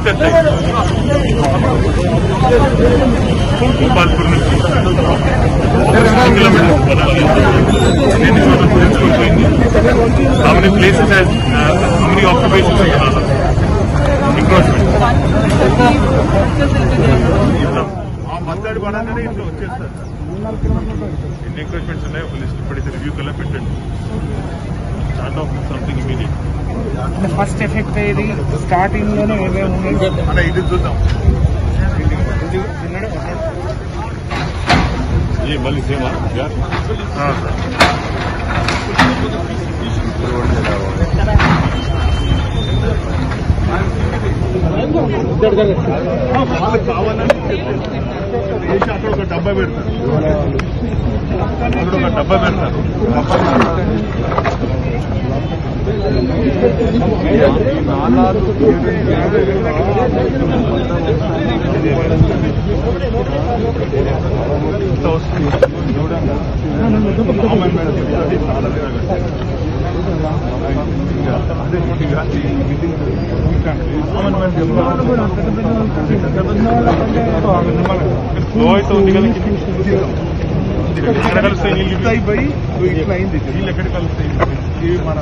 ఎత్తెత్తాయి గోపాల్పూర్ నుంచి కిలోమీటర్స్ ఎన్ని చోట్ల తెలుసుకుంటుంది how many places has how many occupations encroachment ఆ మద్దతు పడాలని ఇంట్లో వచ్చేస్తారు ఎన్ని ఎంక్రోచ్మెంట్స్ ఉన్నాయో ఒక లిస్ట్ ఇప్పుడైతే రివ్యూ కల్లా పెట్టండి start of something immediate first effect అయ్యేది స్టార్టింగ్ లోనే ఏమేమి ఉన్నాయి అంటే ఇది చూద్దాం ఏ మళ్ళీ సేమా వాళ్ళకి కావాలని వేసి అక్కడ ఒక డబ్బా పెడతారు అక్కడ ఒక డబ్బా పెడతారు ఎంత వస్తుంది కామన్ మేడం అది చాలా ఫ్లో అయితే ఉంది కదా ఎక్కడ కలుస్తాయి నీళ్ళు అయిపోయి ఇట్లా అయింది నీళ్ళు ఎక్కడ కలుస్తాయి ఇవి మన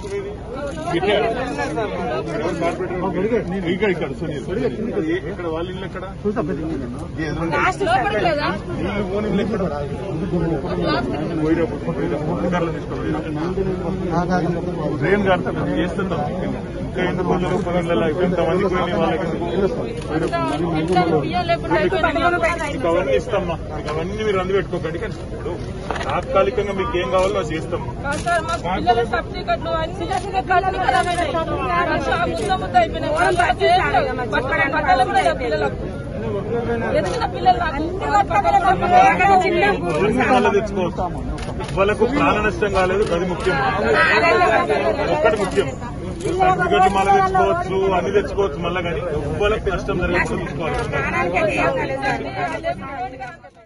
ఇక్కడ ఇక్కడ సునీల్ ఇక్కడ వాళ్ళ ఇల్లు ఎక్కడ లోపడలేదా నీళ్ళు పోనీ ఇల్లు ఎక్కడ పోయినప్పుడు పోయినప్పుడు తీసుకొని ట్రైన్ కడతాం చేస్తుంటాం ఇంకా ఎన్ని రోజులు పనులలో ఇంతమంది పోయిన వాళ్ళకి బియ్యం లేకుండా అయిపోయింది మీకు అవన్నీ ఇస్తామ్మా మీకు అవన్నీ మీరు అందు పెట్టుకోకండి కానీ ఇప్పుడు తాత్కాలికంగా మీకు ఏం కావాలో అది చేస్తాం సార్ మా పిల్లల సర్టిఫికెట్లు అన్ని కళ్ళు ఖరాబ్ అయినాయి. షాప్ ముద్ద ముద్ద అయిపోయినాయి. వాళ్ళకి ఏం లేవు. బట్టలు బట్టలు కూడా లేవు పిల్లలకు ఎదిగిన పిల్లలు అన్ని బట్టలు వాళ్ళ తెచ్చుకోవచ్చు వాళ్ళకు ప్రాణ నష్టం కాలేదు అది ముఖ్యం ఒక్కటి ముఖ్యం సర్టిఫికెట్లు మళ్ళీ తెచ్చుకోవచ్చు అన్ని తెచ్చుకోవచ్చు మళ్ళీ కానీ వాళ్ళకి నష్టం జరగకుండా చూసుకోవాలి లేకుండా